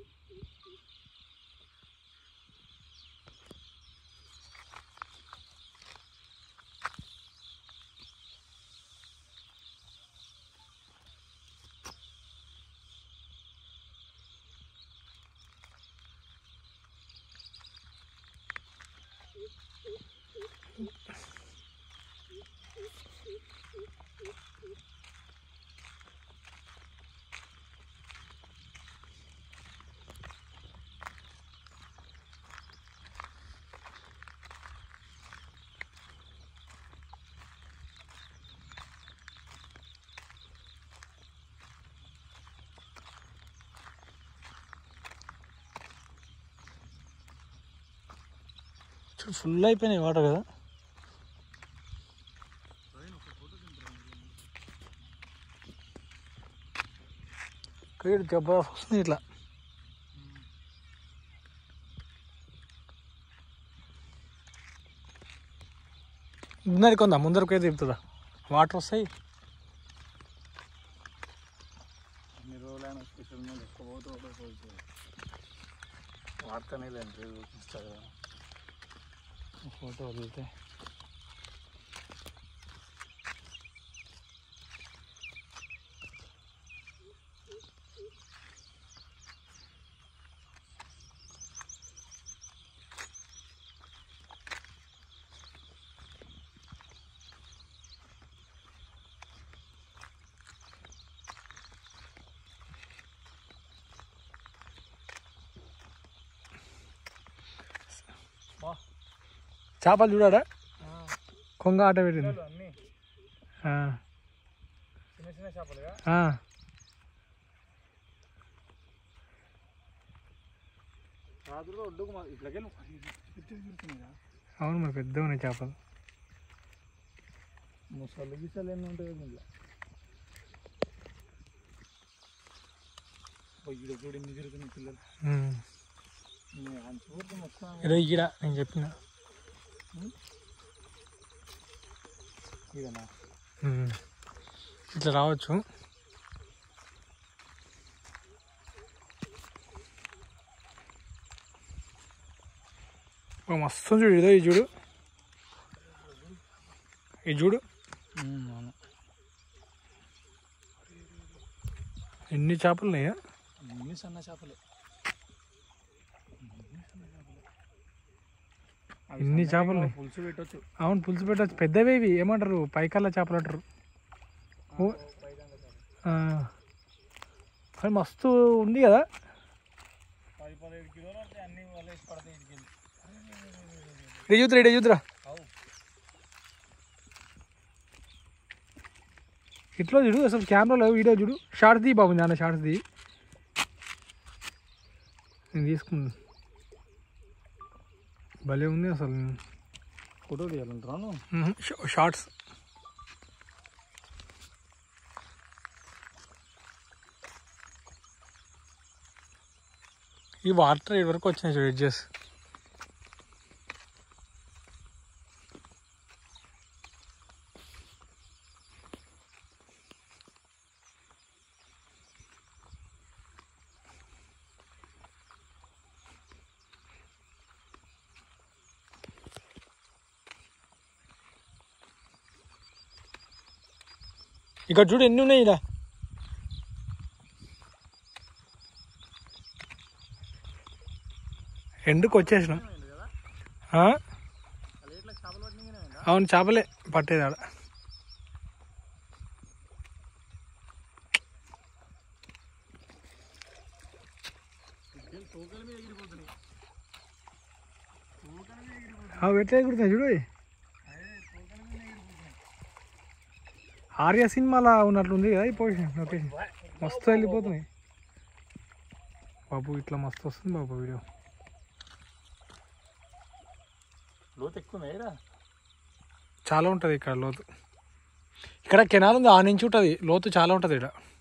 చూడు ఫుల్ అయిపోయినాయి వాటర్ కదా క్రీడ్ జబర్దస్త్ వస్తుంది ఇట్లా ముందరికి ఉందా ముందరికి అయితే తిప్పుతుందా వాటర్ వస్తాయి అన్ని రోజులైనా స్పెషల్ మీద ఎక్కువ పోతూ పోతూ వార్తనే లేదు ఇన్స్టాగ్రామ్ ఫోటో వదిలితే చేపలు చూడాడా కొంగ ఆట పెట్టింది అన్ని ఆ, చిన్న చిన్న చేపలుగా ఆ. రాత్రిలో ఒడ్డుకు మా ఇట్లకే తిరుగుతున్నాయిగా అవును మరి పెద్దగా ఉన్నాయి చేపలు ముసలు గిసలు ఎన్ని ఉంటాయి ఇంట్లో పొయ్యిలో చూడు ఎన్ని తిరుగుతున్నాయి పిల్లలు ఉమ్. అంచుపూర్తి మొత్తం ఇదో ఈడ నేను చెప్పిన ఇదన్నా ఉమ్. ఇట్లా రావచ్చు ఓ మస్తు చూడు ఇదో ఈ చూడు ఈ చూడు అవును ఎన్ని చేపలు ఉన్నాయా అన్ని సన్న చేపలే అవి ఎన్ని సన్నగా చేపలు ఉన్నాయి? పులుసు పెట్టొచ్చు అవును పులుసు పెట్టచ్చు పెద్దవి ఇవి ఏమంటారు పైకల్లా చేపలు అంటారు ఓ ఆ. కానీ మస్తు ఉంది కదా పది పదిహేడు కిలోలు అంటే అన్ని వల్ల వేసి పడతాయి ఇటుకెళ్ళి ఇడే చూతురా ఇడే చూతురా అవు ఇట్లా చూడు అసలు కెమెరాలో వీడియో చూడు షార్ట్స్ ది బాబు నాన్న షార్ట్స్ ది నేను తీసుకున్నాను భలే ఉంది అసలు ఫోటో తీయాలంటాను మ్మ్. షా- షార్ట్స్ ఈ వాటర్ ఇటు వరకు వచ్చినాయి చూడు ఎడ్జెస్ ఇక్కడ చూడు ఎన్ని ఉన్నాయి ఇలా ఎండుకు వచ్చేసినాం ఆ? అలా ఇట్లా చేపలు పట్టిన అవును చేపలే పట్టేది ఆడ తోకల మీద ఎగిరిపోతున్నాయి అవి ఎట్లా ఎగురుతాయి చూడు అదే తోకల మీద ఎగిరిపోతున్నాయి ఆర్య సినిమాలో ఉన్నట్లుంది కదా ఈ పొజిషన్ లొకేషన్ మస్తు వెళ్ళిపోతున్నాయి బాబు ఇట్లా మస్తు వస్తుంది బాబు వీడియో లోతు ఎక్కువ మేరా చాలా ఉంటుంది ఇక్కడ లోతు ఇక్కడ కెనాల్ ఉంది ఆ నుంచి ఉంటుంది లోతు చాలా ఉంటుంది ఇక్కడ